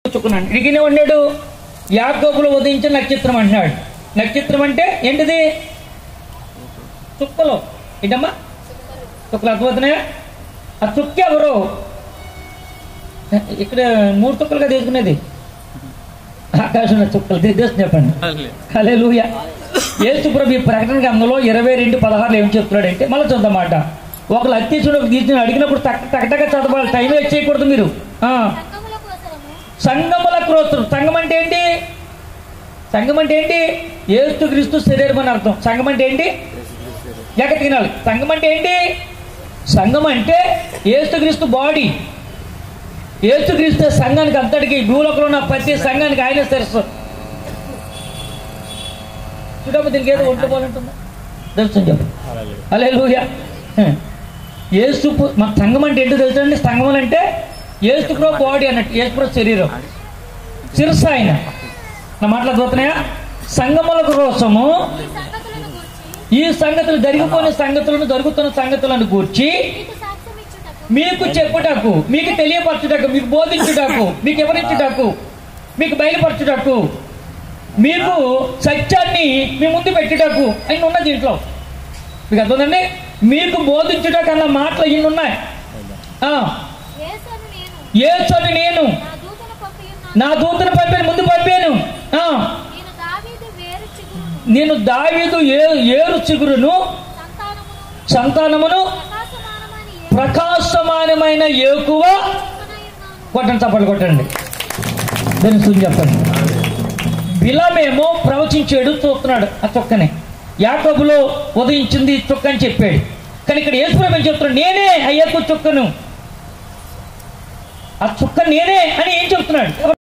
చుక్కున్నాడు ఇడిగిన ఉన్నాడు యాకోబులు ఉదయించిన నక్షత్రం అంటున్నాడు నక్షత్రం అంటే ఏంటిది చుక్కలు ఏంటమ్మా చుక్కలు అర్థమవుతున్నాయా ఆ చుక్క ఎవరు ఇక్కడ మూడు చుక్కలుగా తీసుకునేది ఆకాశంలో చుక్కలు తీసి చెప్పండి హలే లూయ యేసుప్రభు ఈ ప్రకటన గ్రంథంలో ఇరవై రెండు పదహారులు ఏం చెప్తున్నాడంటే మళ్ళీ చదవమాట ఒకళ్ళు అత్యసుడు తీసిన అడిగినప్పుడు టక్ టక్ టక్ చదవాలి టైం వేస్ట్ చేయకూడదు మీరు ఆ, సంఘముల కోసరము సంగముల క్రోత్రం సంఘం అంటే ఏంటి సంఘం అంటే ఏంటి ఏస్తు క్రీస్తు శరీరం అని అర్థం సంఘం అంటే ఏంటి ఎక్కడ తినాలి సంఘం అంటే ఏంటి సంఘం అంటే ఏస్తు క్రీస్తు బాడీ ఏస్తు క్రీస్తు సంఘానికి అంతటికి భూలోకంలో ఉన్న ప్రతి సంఘానికి ఆయన తెలుసు చూడమ్మ దీనికి ఏదో ఒంటి పోలంటుందా తెలుసు చెప్పు అలే లూయా ఏసు మన సంఘం అంటే ఏంటో తెలుసండి సంఘం అంటే ఏసుప్రో బాడీ అన్నట్టు ఏసుప్రో శరీరం శిరస్సు ఆయన నా మాటలు అర్థమవుతున్నాయా సంగముల కోసము ఈ సంగతులను గూర్చి ఈ సంగతులు జరిగిపోయిన సంగతులను జరుగుతున్న సంగతులను గూర్చి మీకు సాక్ష్యం ఇచ్చుటకు మీకు చెప్పుటకు మీకు తెలియపరచుటకు మీకు బోధించుటకు మీకు వివరించుటకు మీకు బయలుపరచుటకు మీకు సత్యాన్ని మీ ముందు పెట్టుటకు అన్ని ఉన్నాయి దీంట్లో మీకు అర్థమండి మీకు బోధించుటకు అన్న మాటలు ఇన్ని ఉన్నాయి ఆ, యేసును నేను యేసుని నేను నా దూతను పంపి ఉన్నాను నా దూతను పంపాను ముందు పంపాను ఆ, నేను దావీదు వేరు చిగురును నేను దావీదు ఏ ఏరు చిగురును సంతానమును సంతానమును ప్రకాశమానమని ఏ ప్రకాశమానమైన ఏకువ ఉన్నాను కొట్టండి చప్పట్లు కొట్టండి దాన్ని సుని చెప్పండి బిలమేమో ప్రవచించాడు చూస్తున్నాడు ఆ చుక్కని యాకబులో ఉదయించింది ఈ చుక్క అని చెప్పాడు కానీ ఇక్కడ యేసుప్రభు చెప్తున్నాడు నేనే అయ్యకు చుక్కను ఆ చుక్క నేనే అని ఏం చెప్తున్నాడు